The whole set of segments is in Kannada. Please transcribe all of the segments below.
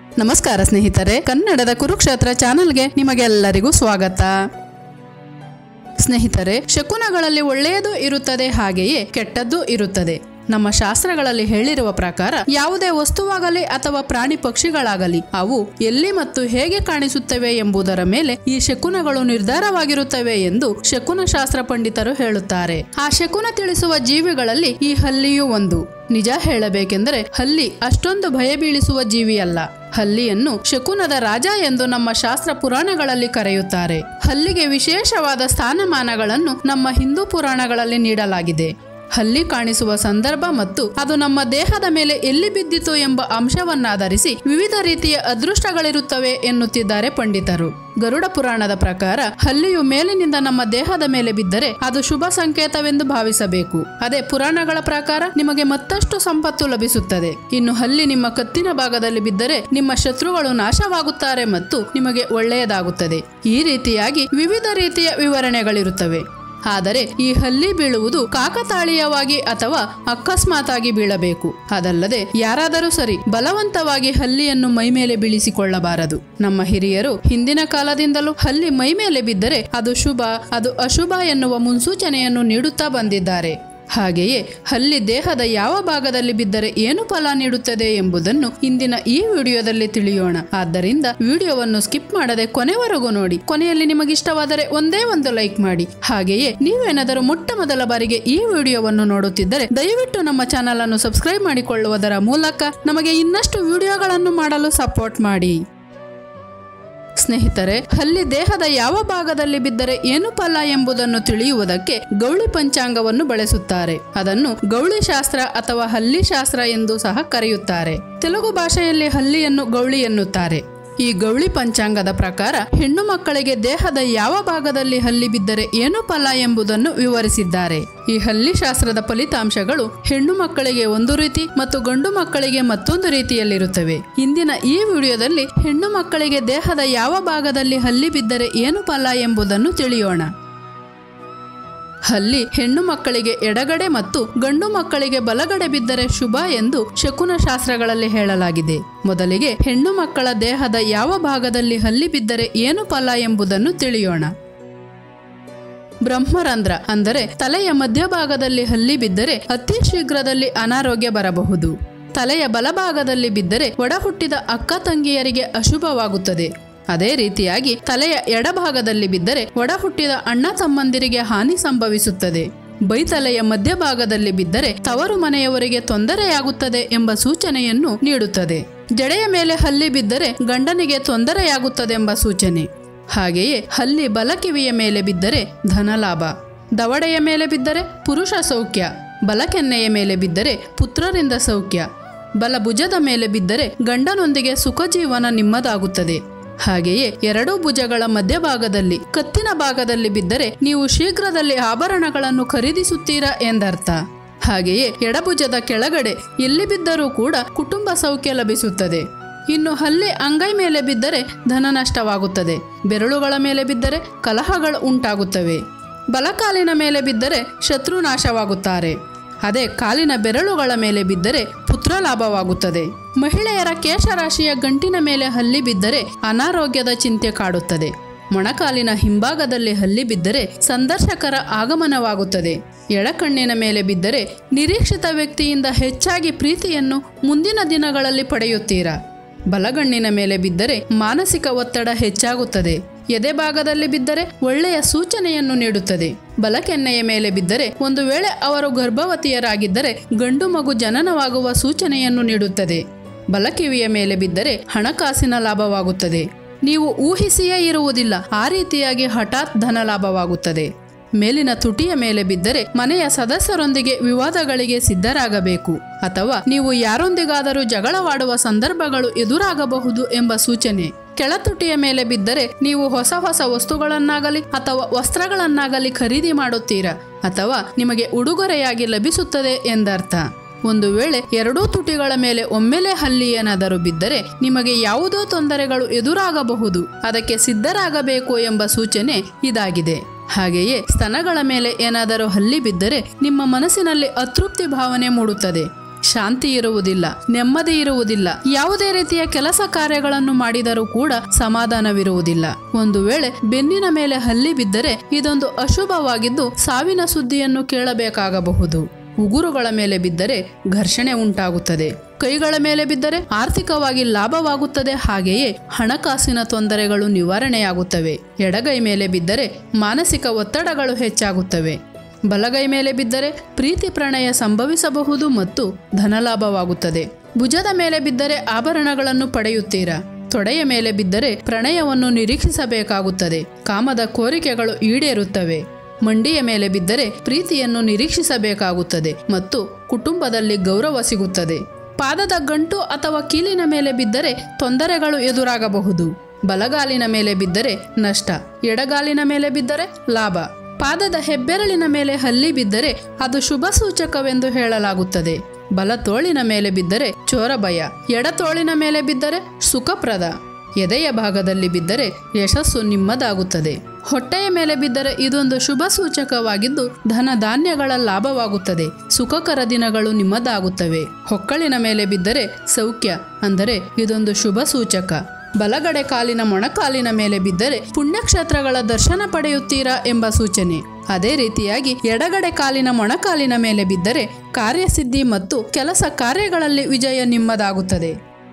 ನಮಸ್ಕಾರ ಸ್ನೇಹಿತರೆ ಕನ್ನಡದ ಕುರುಕ್ಷೇತ್ರ ಚಾನೆಲ್ಗೆ ನಿಮಗೆಲ್ಲರಿಗೂ ಸ್ವಾಗತ ಸ್ನೇಹಿತರೆ ಶಕುನಗಳಲ್ಲಿ ಒಳ್ಳೆಯದು ಇರುತ್ತದೆ ಹಾಗೆಯೇ ಕೆಟ್ಟದ್ದು ಇರುತ್ತದೆ ನಮ್ಮ ಶಾಸ್ತ್ರಗಳಲ್ಲಿ ಹೇಳಿರುವ ಪ್ರಕಾರ ಯಾವುದೇ ವಸ್ತುವಾಗಲಿ ಅಥವಾ ಪ್ರಾಣಿ ಪಕ್ಷಿಗಳಾಗಲಿ ಅವು ಎಲ್ಲಿ ಮತ್ತು ಹೇಗೆ ಕಾಣಿಸುತ್ತವೆ ಎಂಬುದರ ಮೇಲೆ ಈ ಶಕುನಗಳು ನಿರ್ಧಾರವಾಗಿರುತ್ತವೆ ಎಂದು ಶಕುನ ಶಾಸ್ತ್ರ ಪಂಡಿತರು ಹೇಳುತ್ತಾರೆ ಆ ಶಕುನ ತಿಳಿಸುವ ಜೀವಿಗಳಲ್ಲಿ ಈ ಹಲ್ಲಿಯೂ ಒಂದು ನಿಜ ಹೇಳಬೇಕೆಂದರೆ ಹಲ್ಲಿ ಅಷ್ಟೊಂದು ಭಯ ಬೀಳಿಸುವ ಜೀವಿಯಲ್ಲ ಹಲ್ಲಿಯನ್ನು ಶಕುನದ ರಾಜ ಎಂದು ನಮ್ಮ ಶಾಸ್ತ್ರ ಪುರಾಣಗಳಲ್ಲಿ ಕರೆಯುತ್ತಾರೆ ಹಲ್ಲಿಗೆ ವಿಶೇಷವಾದ ಸ್ಥಾನಮಾನಗಳನ್ನು ನಮ್ಮ ಹಿಂದೂ ಪುರಾಣಗಳಲ್ಲಿ ನೀಡಲಾಗಿದೆ ಹಲ್ಲಿ ಕಾಣಿಸುವ ಸಂದರ್ಭ ಮತ್ತು ಅದು ನಮ್ಮ ದೇಹದ ಮೇಲೆ ಎಲ್ಲಿ ಬಿದ್ದಿತು ಎಂಬ ಅಂಶವನ್ನಾಧರಿಸಿ ವಿವಿಧ ರೀತಿಯ ಅದೃಷ್ಟಗಳಿರುತ್ತವೆ ಎನ್ನುತ್ತಿದ್ದಾರೆ ಪಂಡಿತರು ಗರುಡ ಪುರಾಣದ ಪ್ರಕಾರ ಹಲ್ಲಿಯು ಮೇಲಿನಿಂದ ನಮ್ಮ ದೇಹದ ಮೇಲೆ ಬಿದ್ದರೆ ಅದು ಶುಭ ಸಂಕೇತವೆಂದು ಭಾವಿಸಬೇಕು ಅದೇ ಪುರಾಣಗಳ ಪ್ರಕಾರ ನಿಮಗೆ ಮತ್ತಷ್ಟು ಸಂಪತ್ತು ಲಭಿಸುತ್ತದೆ ಇನ್ನು ಹಲ್ಲಿ ನಿಮ್ಮ ಕತ್ತಿನ ಭಾಗದಲ್ಲಿ ಬಿದ್ದರೆ ನಿಮ್ಮ ಶತ್ರುಗಳು ನಾಶವಾಗುತ್ತಾರೆ ಮತ್ತು ನಿಮಗೆ ಒಳ್ಳೆಯದಾಗುತ್ತದೆ ಈ ರೀತಿಯಾಗಿ ವಿವಿಧ ರೀತಿಯ ವಿವರಣೆಗಳಿರುತ್ತವೆ ಆದರೆ ಈ ಹಲ್ಲಿ ಬೀಳುವುದು ಕಾಕತಾಳೀಯವಾಗಿ ಅಥವಾ ಅಕಸ್ಮಾತಾಗಿ ಬೀಳಬೇಕು ಅದಲ್ಲದೆ ಯಾರಾದರೂ ಸರಿ ಬಲವಂತವಾಗಿ ಹಲ್ಲಿಯನ್ನು ಮೈಮೇಲೆ ಬೀಳಿಸಿಕೊಳ್ಳಬಾರದು ನಮ್ಮ ಹಿರಿಯರು ಹಿಂದಿನ ಕಾಲದಿಂದಲೂ ಹಲ್ಲಿ ಮೈಮೇಲೆ ಬಿದ್ದರೆ ಅದು ಶುಭ ಅದು ಅಶುಭ ಎನ್ನುವ ಮುನ್ಸೂಚನೆಯನ್ನು ನೀಡುತ್ತಾ ಬಂದಿದ್ದಾರೆ ಹಾಗೆಯೇ ಹಲ್ಲಿ ದೇಹದ ಯಾವ ಭಾಗದಲ್ಲಿ ಬಿದ್ದರೆ ಏನು ಫಲ ನೀಡುತ್ತದೆ ಎಂಬುದನ್ನು ಇಂದಿನ ಈ ವಿಡಿಯೋದಲ್ಲಿ ತಿಳಿಯೋಣ ಆದ್ದರಿಂದ ವಿಡಿಯೋವನ್ನು ಸ್ಕಿಪ್ ಮಾಡದೆ ಕೊನೆವರೆಗೂ ನೋಡಿ ಕೊನೆಯಲ್ಲಿ ನಿಮಗಿಷ್ಟವಾದರೆ ಒಂದೇ ಒಂದು ಲೈಕ್ ಮಾಡಿ ಹಾಗೆಯೇ ನೀವೇನಾದರೂ ಮೊಟ್ಟ ಮೊದಲ ಬಾರಿಗೆ ಈ ವಿಡಿಯೋವನ್ನು ನೋಡುತ್ತಿದ್ದರೆ ದಯವಿಟ್ಟು ನಮ್ಮ ಚಾನಲ್ ಅನ್ನು ಸಬ್ಸ್ಕ್ರೈಬ್ ಮಾಡಿಕೊಳ್ಳುವುದರ ಮೂಲಕ ನಮಗೆ ಇನ್ನಷ್ಟು ವಿಡಿಯೋಗಳನ್ನು ಮಾಡಲು ಸಪೋರ್ಟ್ ಮಾಡಿ ಸ್ನೇಹಿತರೆ ಹಲ್ಲಿ ದೇಹದ ಯಾವ ಭಾಗದಲ್ಲಿ ಬಿದ್ದರೆ ಏನು ಫಲ ಎಂಬುದನ್ನು ತಿಳಿಯುವುದಕ್ಕೆ ಗೌಳಿ ಪಂಚಾಂಗವನ್ನು ಬಳಸುತ್ತಾರೆ ಅದನ್ನು ಗೌಳಿ ಶಾಸ್ತ್ರ ಅಥವಾ ಹಲ್ಲಿ ಶಾಸ್ತ್ರ ಎಂದು ಸಹ ಕರೆಯುತ್ತಾರೆ ತೆಲುಗು ಭಾಷೆಯಲ್ಲಿ ಹಲ್ಲಿಯನ್ನು ಗೌಳಿ ಎನ್ನುತ್ತಾರೆ ಈ ಗೌಳಿ ಪಂಚಾಂಗದ ಪ್ರಕಾರ ಹೆಣ್ಣು ಮಕ್ಕಳಿಗೆ ದೇಹದ ಯಾವ ಭಾಗದಲ್ಲಿ ಹಲ್ಲಿ ಬಿದ್ದರೆ ಏನು ಫಲ ಎಂಬುದನ್ನು ವಿವರಿಸಿದ್ದಾರೆ ಈ ಹಲ್ಲಿ ಶಾಸ್ತ್ರದ ಫಲಿತಾಂಶಗಳು ಹೆಣ್ಣು ಮಕ್ಕಳಿಗೆ ಒಂದು ರೀತಿ ಮತ್ತು ಗಂಡು ಮಕ್ಕಳಿಗೆ ಮತ್ತೊಂದು ರೀತಿಯಲ್ಲಿರುತ್ತವೆ ಇಂದಿನ ಈ ವಿಡಿಯೋದಲ್ಲಿ ಹೆಣ್ಣು ಮಕ್ಕಳಿಗೆ ದೇಹದ ಯಾವ ಭಾಗದಲ್ಲಿ ಹಲ್ಲಿ ಬಿದ್ದರೆ ಏನು ಫಲ ಎಂಬುದನ್ನು ತಿಳಿಯೋಣ ಹಲ್ಲಿ ಹೆಣ್ಣು ಮಕ್ಕಳಿಗೆ ಎಡಗಡೆ ಮತ್ತು ಗಂಡು ಮಕ್ಕಳಿಗೆ ಬಲಗಡೆ ಬಿದ್ದರೆ ಶುಭ ಎಂದು ಶಕುನ ಶಾಸ್ತ್ರಗಳಲ್ಲಿ ಹೇಳಲಾಗಿದೆ ಮೊದಲಿಗೆ ಹೆಣ್ಣು ಮಕ್ಕಳ ದೇಹದ ಯಾವ ಭಾಗದಲ್ಲಿ ಹಲ್ಲಿ ಬಿದ್ದರೆ ಏನು ಫಲ ಎಂಬುದನ್ನು ತಿಳಿಯೋಣ ಬ್ರಹ್ಮರಂಧ್ರ ಅಂದರೆ ತಲೆಯ ಮಧ್ಯಭಾಗದಲ್ಲಿ ಹಲ್ಲಿ ಬಿದ್ದರೆ ಅತಿ ಶೀಘ್ರದಲ್ಲಿ ಅನಾರೋಗ್ಯ ಬರಬಹುದು ತಲೆಯ ಬಲಭಾಗದಲ್ಲಿ ಬಿದ್ದರೆ ಒಡಹುಟ್ಟಿದ ಅಕ್ಕ ತಂಗಿಯರಿಗೆ ಅಶುಭವಾಗುತ್ತದೆ ಅದೇ ರೀತಿಯಾಗಿ ತಲೆಯ ಎಡಭಾಗದಲ್ಲಿ ಬಿದ್ದರೆ ಒಡ ಹುಟ್ಟಿದ ಅಣ್ಣ ತಮ್ಮಂದಿರಿಗೆ ಹಾನಿ ಸಂಭವಿಸುತ್ತದೆ ಬೈತಲೆಯ ಮಧ್ಯಭಾಗದಲ್ಲಿ ಬಿದ್ದರೆ ತವರು ಮನೆಯವರಿಗೆ ತೊಂದರೆಯಾಗುತ್ತದೆ ಎಂಬ ಸೂಚನೆಯನ್ನು ನೀಡುತ್ತದೆ ಜಡೆಯ ಮೇಲೆ ಹಲ್ಲಿ ಬಿದ್ದರೆ ಗಂಡನಿಗೆ ತೊಂದರೆಯಾಗುತ್ತದೆಂಬ ಸೂಚನೆ ಹಾಗೆಯೇ ಹಲ್ಲಿ ಬಲಕಿವಿಯ ಮೇಲೆ ಬಿದ್ದರೆ ಧನಲಾಭ ದವಡೆಯ ಮೇಲೆ ಬಿದ್ದರೆ ಪುರುಷ ಸೌಖ್ಯ ಬಲಕೆನ್ನೆಯ ಮೇಲೆ ಬಿದ್ದರೆ ಪುತ್ರರಿಂದ ಸೌಖ್ಯ ಬಲ ಭುಜದ ಮೇಲೆ ಬಿದ್ದರೆ ಗಂಡನೊಂದಿಗೆ ಸುಖ ಜೀವನ ನಿಮ್ಮದಾಗುತ್ತದೆ ಹಾಗೆಯೇ ಎರಡೂ ಭುಜಗಳ ಮಧ್ಯಭಾಗದಲ್ಲಿ ಕತ್ತಿನ ಭಾಗದಲ್ಲಿ ಬಿದ್ದರೆ ನೀವು ಶೀಘ್ರದಲ್ಲಿ ಆಭರಣಗಳನ್ನು ಖರೀದಿಸುತ್ತೀರಾ ಎಂದರ್ಥ ಹಾಗೆಯೇ ಎಡಭುಜದ ಕೆಳಗಡೆ ಎಲ್ಲಿ ಬಿದ್ದರೂ ಕೂಡ ಕುಟುಂಬ ಸೌಖ್ಯ ಲಭಿಸುತ್ತದೆ ಇನ್ನು ಹಲ್ಲಿ ಅಂಗೈ ಮೇಲೆ ಬಿದ್ದರೆ ಧನ ನಷ್ಟವಾಗುತ್ತದೆ ಬೆರಳುಗಳ ಮೇಲೆ ಬಿದ್ದರೆ ಕಲಹಗಳು ಉಂಟಾಗುತ್ತವೆ ಬಲಕಾಲಿನ ಮೇಲೆ ಬಿದ್ದರೆ ಶತ್ರು ನಾಶವಾಗುತ್ತಾರೆ ಅದೇ ಕಾಲಿನ ಬೆರಳುಗಳ ಮೇಲೆ ಬಿದ್ದರೆ ಪುತ್ರ ಲಾಭವಾಗುತ್ತದೆ ಮಹಿಳೆಯರ ಕೇಶರಾಶಿಯ ಗಂಟಿನ ಮೇಲೆ ಹಲ್ಲಿ ಬಿದ್ದರೆ ಅನಾರೋಗ್ಯದ ಚಿಂತೆ ಕಾಡುತ್ತದೆ ಮೊಣಕಾಲಿನ ಹಿಂಭಾಗದಲ್ಲಿ ಹಲ್ಲಿ ಬಿದ್ದರೆ ಸಂದರ್ಶಕರ ಆಗಮನವಾಗುತ್ತದೆ ಎಡಕಣ್ಣಿನ ಮೇಲೆ ಬಿದ್ದರೆ ನಿರೀಕ್ಷಿತ ವ್ಯಕ್ತಿಯಿಂದ ಹೆಚ್ಚಾಗಿ ಪ್ರೀತಿಯನ್ನು ಮುಂದಿನ ದಿನಗಳಲ್ಲಿ ಪಡೆಯುತ್ತೀರಾ ಬಲಗಣ್ಣಿನ ಮೇಲೆ ಬಿದ್ದರೆ ಮಾನಸಿಕ ಒತ್ತಡ ಹೆಚ್ಚಾಗುತ್ತದೆ ಎದೆ ಭಾಗದಲ್ಲಿ ಬಿದ್ದರೆ ಒಳ್ಳೆಯ ಸೂಚನೆಯನ್ನು ನೀಡುತ್ತದೆ ಬಲಕೆನ್ನೆಯ ಮೇಲೆ ಬಿದ್ದರೆ ಒಂದು ವೇಳೆ ಅವರು ಗರ್ಭವತಿಯರಾಗಿದ್ದರೆ ಗಂಡು ಮಗು ಜನನವಾಗುವ ಸೂಚನೆಯನ್ನು ನೀಡುತ್ತದೆ ಬಲಕಿವಿಯ ಮೇಲೆ ಬಿದ್ದರೆ ಹಣಕಾಸಿನ ಲಾಭವಾಗುತ್ತದೆ ನೀವು ಊಹಿಸಿಯೇ ಇರುವುದಿಲ್ಲ ಆ ರೀತಿಯಾಗಿ ಹಠಾತ್ ಧನ ಲಾಭವಾಗುತ್ತದೆ ಮೇಲಿನ ತುಟಿಯ ಮೇಲೆ ಬಿದ್ದರೆ ಮನೆಯ ಸದಸ್ಯರೊಂದಿಗೆ ವಿವಾದಗಳಿಗೆ ಸಿದ್ಧರಾಗಬೇಕು ಅಥವಾ ನೀವು ಯಾರೊಂದಿಗಾದರೂ ಜಗಳವಾಡುವ ಸಂದರ್ಭಗಳು ಎದುರಾಗಬಹುದು ಎಂಬ ಸೂಚನೆ ಕೆಳತುಟಿಯ ಮೇಲೆ ಬಿದ್ದರೆ ನೀವು ಹೊಸ ಹೊಸ ವಸ್ತುಗಳನ್ನಾಗಲಿ ಅಥವಾ ವಸ್ತ್ರಗಳನ್ನಾಗಲಿ ಖರೀದಿ ಮಾಡುತ್ತೀರಾ ಅಥವಾ ನಿಮಗೆ ಉಡುಗೊರೆಯಾಗಿ ಲಭಿಸುತ್ತದೆ ಎಂದರ್ಥ ಒಂದು ವೇಳೆ ಎರಡೂ ತುಟಿಗಳ ಮೇಲೆ ಒಮ್ಮೆಲೆ ಹಲ್ಲಿ ಏನಾದರೂ ಬಿದ್ದರೆ ನಿಮಗೆ ಯಾವುದೋ ತೊಂದರೆಗಳು ಎದುರಾಗಬಹುದು ಅದಕ್ಕೆ ಸಿದ್ಧರಾಗಬೇಕು ಎಂಬ ಸೂಚನೆ ಇದಾಗಿದೆ ಹಾಗೆಯೇ ಸ್ತನಗಳ ಮೇಲೆ ಏನಾದರೂ ಹಲ್ಲಿ ಬಿದ್ದರೆ ನಿಮ್ಮ ಮನಸ್ಸಿನಲ್ಲಿ ಅತೃಪ್ತಿ ಭಾವನೆ ಮೂಡುತ್ತದೆ ಶಾಂತಿ ಇರುವುದಿಲ್ಲ ನೆಮ್ಮದಿ ಇರುವುದಿಲ್ಲ ಯಾವುದೇ ರೀತಿಯ ಕೆಲಸ ಕಾರ್ಯಗಳನ್ನು ಮಾಡಿದರೂ ಕೂಡ ಸಮಾಧಾನವಿರುವುದಿಲ್ಲ ಒಂದು ವೇಳೆ ಬೆನ್ನಿನ ಮೇಲೆ ಹಲ್ಲಿ ಬಿದ್ದರೆ ಇದೊಂದು ಅಶುಭವಾಗಿದ್ದು ಸಾವಿನ ಸುದ್ದಿಯನ್ನು ಕೇಳಬೇಕಾಗಬಹುದು ಉಗುರುಗಳ ಮೇಲೆ ಬಿದ್ದರೆ ಘರ್ಷಣೆ ಉಂಟಾಗುತ್ತದೆ ಕೈಗಳ ಮೇಲೆ ಬಿದ್ದರೆ ಆರ್ಥಿಕವಾಗಿ ಲಾಭವಾಗುತ್ತದೆ ಹಾಗೆಯೇ ಹಣಕಾಸಿನ ತೊಂದರೆಗಳು ನಿವಾರಣೆಯಾಗುತ್ತವೆ ಎಡಗೈ ಮೇಲೆ ಬಿದ್ದರೆ ಮಾನಸಿಕ ಒತ್ತಡಗಳು ಹೆಚ್ಚಾಗುತ್ತವೆ ಬಲಗೈ ಮೇಲೆ ಬಿದ್ದರೆ ಪ್ರೀತಿ ಪ್ರಣಯ ಸಂಭವಿಸಬಹುದು ಮತ್ತು ಧನಲಾಭವಾಗುತ್ತದೆ ಭುಜದ ಮೇಲೆ ಬಿದ್ದರೆ ಆಭರಣಗಳನ್ನು ಪಡೆಯುತ್ತೀರಾ ತೊಡೆಯ ಮೇಲೆ ಬಿದ್ದರೆ ಪ್ರಣಯವನ್ನು ನಿರೀಕ್ಷಿಸಬೇಕಾಗುತ್ತದೆ ಕಾಮದ ಕೋರಿಕೆಗಳು ಈಡೇರುತ್ತವೆ ಮಂಡಿಯ ಮೇಲೆ ಬಿದ್ದರೆ ಪ್ರೀತಿಯನ್ನು ನಿರೀಕ್ಷಿಸಬೇಕಾಗುತ್ತದೆ ಮತ್ತು ಕುಟುಂಬದಲ್ಲಿ ಗೌರವ ಸಿಗುತ್ತದೆ ಪಾದದ ಗಂಟು ಅಥವಾ ಕೀಲಿನ ಮೇಲೆ ಬಿದ್ದರೆ ತೊಂದರೆಗಳು ಎದುರಾಗಬಹುದು ಬಲಗಾಲಿನ ಮೇಲೆ ಬಿದ್ದರೆ ನಷ್ಟ ಎಡಗಾಲಿನ ಮೇಲೆ ಬಿದ್ದರೆ ಲಾಭ ಪಾದದ ಹೆಬ್ಬೆರಳಿನ ಮೇಲೆ ಹಲ್ಲಿ ಬಿದ್ದರೆ ಅದು ಶುಭ ಸೂಚಕವೆಂದು ಹೇಳಲಾಗುತ್ತದೆ ಬಲ ತೋಳಿನ ಮೇಲೆ ಬಿದ್ದರೆ ಚೋರ ಭಯ ಎಡ ತೋಳಿನ ಮೇಲೆ ಬಿದ್ದರೆ ಸುಖಪ್ರದ ಎದೆಯ ಭಾಗದಲ್ಲಿ ಬಿದ್ದರೆ ಯಶಸ್ಸು ನಿಮ್ಮದಾಗುತ್ತದೆ ಹೊಟ್ಟೆಯ ಮೇಲೆ ಬಿದ್ದರೆ ಇದೊಂದು ಶುಭ ಸೂಚಕವಾಗಿದ್ದು ಧನ ಧಾನ್ಯಗಳ ಲಾಭವಾಗುತ್ತದೆ ಸುಖಕರ ದಿನಗಳು ನಿಮ್ಮದಾಗುತ್ತವೆ ಹೊಕ್ಕಳಿನ ಮೇಲೆ ಬಿದ್ದರೆ ಸೌಖ್ಯ ಅಂದರೆ ಇದೊಂದು ಶುಭ ಸೂಚಕ ಬಲಗಡೆ ಕಾಲಿನ ಮೊಣಕಾಲಿನ ಮೇಲೆ ಬಿದ್ದರೆ ಪುಣ್ಯಕ್ಷೇತ್ರಗಳ ದರ್ಶನ ಪಡೆಯುತ್ತೀರಾ ಎಂಬ ಸೂಚನೆ ಅದೇ ರೀತಿಯಾಗಿ ಎಡಗಡೆ ಕಾಲಿನ ಮೊಣಕಾಲಿನ ಮೇಲೆ ಬಿದ್ದರೆ ಕಾರ್ಯಸಿದ್ಧಿ ಮತ್ತು ಕೆಲಸ ಕಾರ್ಯಗಳಲ್ಲಿ ವಿಜಯ ನಿಮ್ಮದಾಗುತ್ತದೆ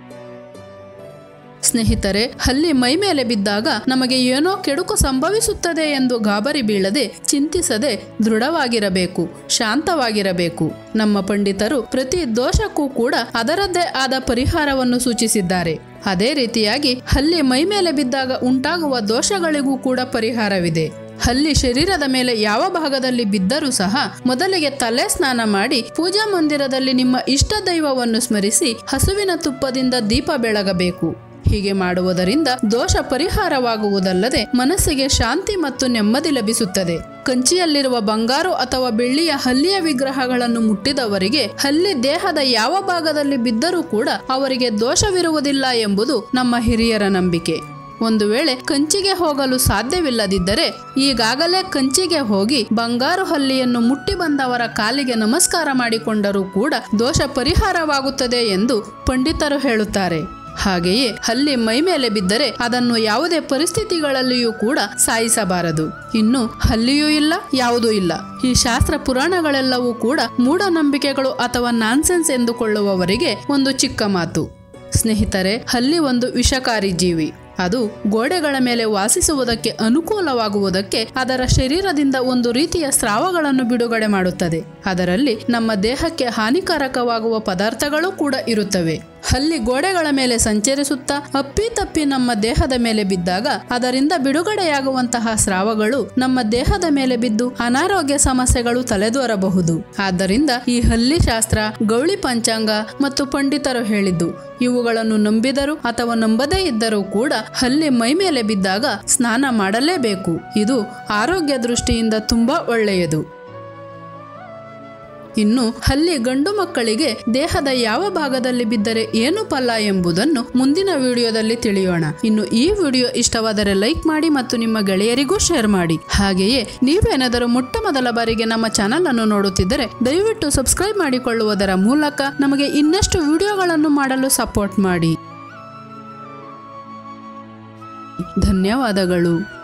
ಸ್ನೇಹಿತರೆ ಹಲ್ಲಿ ಮೈ ಮೇಲೆ ಬಿದ್ದಾಗ ನಮಗೆ ಏನೋ ಕೆಡುಕು ಸಂಭವಿಸುತ್ತದೆ ಎಂದು ಗಾಬರಿ ಬೀಳದೆ ಚಿಂತಿಸದೆ ದೃಢವಾಗಿರಬೇಕು ಶಾಂತವಾಗಿರಬೇಕು ನಮ್ಮ ಪಂಡಿತರು ಪ್ರತಿ ದೋಷಕ್ಕೂ ಕೂಡ ಅದರದ್ದೇ ಆದ ಪರಿಹಾರವನ್ನು ಸೂಚಿಸಿದ್ದಾರೆ ಅದೇ ರೀತಿಯಾಗಿ ಹಲ್ಲಿ ಮೈ ಮೇಲೆ ಬಿದ್ದಾಗ ಉಂಟಾಗುವ ದೋಷಗಳಿಗೂ ಕೂಡ ಪರಿಹಾರವಿದೆ ಹಲ್ಲಿ ಶರೀರದ ಮೇಲೆ ಯಾವ ಭಾಗದಲ್ಲಿ ಬಿದ್ದರೂ ಸಹ ಮೊದಲಿಗೆ ತಲೆ ಸ್ನಾನ ಮಾಡಿ ಪೂಜಾ ಮಂದಿರದಲ್ಲಿ ನಿಮ್ಮ ಇಷ್ಟ ದೈವವನ್ನು ಸ್ಮರಿಸಿ ಹಸುವಿನ ತುಪ್ಪದಿಂದ ದೀಪ ಬೆಳಗಬೇಕು ಹೀಗೆ ಮಾಡುವುದರಿಂದ ದೋಷ ಪರಿಹಾರವಾಗುವುದಲ್ಲದೆ ಮನಸ್ಸಿಗೆ ಶಾಂತಿ ಮತ್ತು ನೆಮ್ಮದಿ ಲಭಿಸುತ್ತದೆ ಕಂಚಿಯಲ್ಲಿರುವ ಬಂಗಾರು ಅಥವಾ ಬೆಳ್ಳಿಯ ಹಲ್ಲಿಯ ವಿಗ್ರಹಗಳನ್ನು ಮುಟ್ಟಿದವರಿಗೆ ಹಲ್ಲಿ ದೇಹದ ಯಾವ ಭಾಗದಲ್ಲಿ ಬಿದ್ದರೂ ಕೂಡ ಅವರಿಗೆ ದೋಷವಿರುವುದಿಲ್ಲ ಎಂಬುದು ನಮ್ಮ ಹಿರಿಯರ ನಂಬಿಕೆ ಒಂದು ವೇಳೆ ಕಂಚಿಗೆ ಹೋಗಲು ಸಾಧ್ಯವಿಲ್ಲದಿದ್ದರೆ ಈಗಾಗಲೇ ಕಂಚಿಗೆ ಹೋಗಿ ಬಂಗಾರು ಹಲ್ಲಿಯನ್ನು ಮುಟ್ಟಿ ಬಂದವರ ಕಾಲಿಗೆ ನಮಸ್ಕಾರ ಮಾಡಿಕೊಂಡರೂ ಕೂಡ ದೋಷ ಪರಿಹಾರವಾಗುತ್ತದೆ ಎಂದು ಪಂಡಿತರು ಹೇಳುತ್ತಾರೆ ಹಾಗೆಯೇ ಹಲ್ಲಿ ಮೈ ಮೇಲೆ ಬಿದ್ದರೆ ಅದನ್ನು ಯಾವುದೇ ಪರಿಸ್ಥಿತಿಗಳಲ್ಲಿಯೂ ಕೂಡ ಸಾಯಿಸಬಾರದು ಇನ್ನು ಹಲ್ಲಿಯೂ ಇಲ್ಲ ಯಾವುದೂ ಇಲ್ಲ ಈ ಶಾಸ್ತ್ರ ಪುರಾಣಗಳೆಲ್ಲವೂ ಕೂಡ ಮೂಢನಂಬಿಕೆಗಳು ಅಥವಾ ನಾನ್ಸೆನ್ಸ್ ಎಂದುಕೊಳ್ಳುವವರಿಗೆ ಒಂದು ಚಿಕ್ಕ ಮಾತು ಸ್ನೇಹಿತರೆ ಹಲ್ಲಿ ಒಂದು ವಿಷಕಾರಿ ಜೀವಿ ಅದು ಗೋಡೆಗಳ ಮೇಲೆ ವಾಸಿಸುವುದಕ್ಕೆ ಅನುಕೂಲವಾಗುವುದಕ್ಕೆ ಅದರ ಶರೀರದಿಂದ ಒಂದು ರೀತಿಯ ಸ್ರಾವಗಳನ್ನು ಬಿಡುಗಡೆ ಮಾಡುತ್ತದೆ ಅದರಲ್ಲಿ ನಮ್ಮ ದೇಹಕ್ಕೆ ಹಾನಿಕಾರಕವಾಗುವ ಪದಾರ್ಥಗಳು ಕೂಡ ಇರುತ್ತವೆ ಹಲ್ಲಿ ಗೋಡೆಗಳ ಮೇಲೆ ಸಂಚರಿಸುತ್ತಾ ಅಪ್ಪಿತಪ್ಪಿ ನಮ್ಮ ದೇಹದ ಮೇಲೆ ಬಿದ್ದಾಗ ಅದರಿಂದ ಬಿಡುಗಡೆಯಾಗುವಂತಹ ಸ್ರಾವಗಳು ನಮ್ಮ ದೇಹದ ಮೇಲೆ ಬಿದ್ದು ಅನಾರೋಗ್ಯ ಸಮಸ್ಯೆಗಳು ತಲೆದೋರಬಹುದು ಆದ್ದರಿಂದ ಈ ಹಲ್ಲಿ ಶಾಸ್ತ್ರ ಗೌಳಿ ಪಂಚಾಂಗ ಮತ್ತು ಪಂಡಿತರು ಹೇಳಿದ್ದು ಇವುಗಳನ್ನು ನಂಬಿದರು ಅಥವಾ ನಂಬದೇ ಇದ್ದರೂ ಕೂಡ ಹಲ್ಲಿ ಮೈ ಮೇಲೆ ಬಿದ್ದಾಗ ಸ್ನಾನ ಮಾಡಲೇಬೇಕು ಇದು ಆರೋಗ್ಯ ದೃಷ್ಟಿಯಿಂದ ತುಂಬಾ ಒಳ್ಳೆಯದು ಇನ್ನು ಹಲ್ಲಿ ಗಂಡು ಮಕ್ಕಳಿಗೆ ದೇಹದ ಯಾವ ಭಾಗದಲ್ಲಿ ಬಿದ್ದರೆ ಏನು ಫಲ ಎಂಬುದನ್ನು ಮುಂದಿನ ವಿಡಿಯೋದಲ್ಲಿ ತಿಳಿಯೋಣ ಇನ್ನು ಈ ವಿಡಿಯೋ ಇಷ್ಟವಾದರೆ ಲೈಕ್ ಮಾಡಿ ಮತ್ತು ನಿಮ್ಮ ಗೆಳೆಯರಿಗೂ ಶೇರ್ ಮಾಡಿ ಹಾಗೆಯೇ ನೀವೇನಾದರೂ ಮೊಟ್ಟ ಮೊದಲ ಬಾರಿಗೆ ನಮ್ಮ ಚಾನಲ್ ಅನ್ನು ನೋಡುತ್ತಿದ್ದರೆ ದಯವಿಟ್ಟು ಸಬ್ಸ್ಕ್ರೈಬ್ ಮಾಡಿಕೊಳ್ಳುವುದರ ಮೂಲಕ ನಮಗೆ ಇನ್ನಷ್ಟು ವಿಡಿಯೋಗಳನ್ನು ಮಾಡಲು ಸಪೋರ್ಟ್ ಮಾಡಿ ಧನ್ಯವಾದಗಳು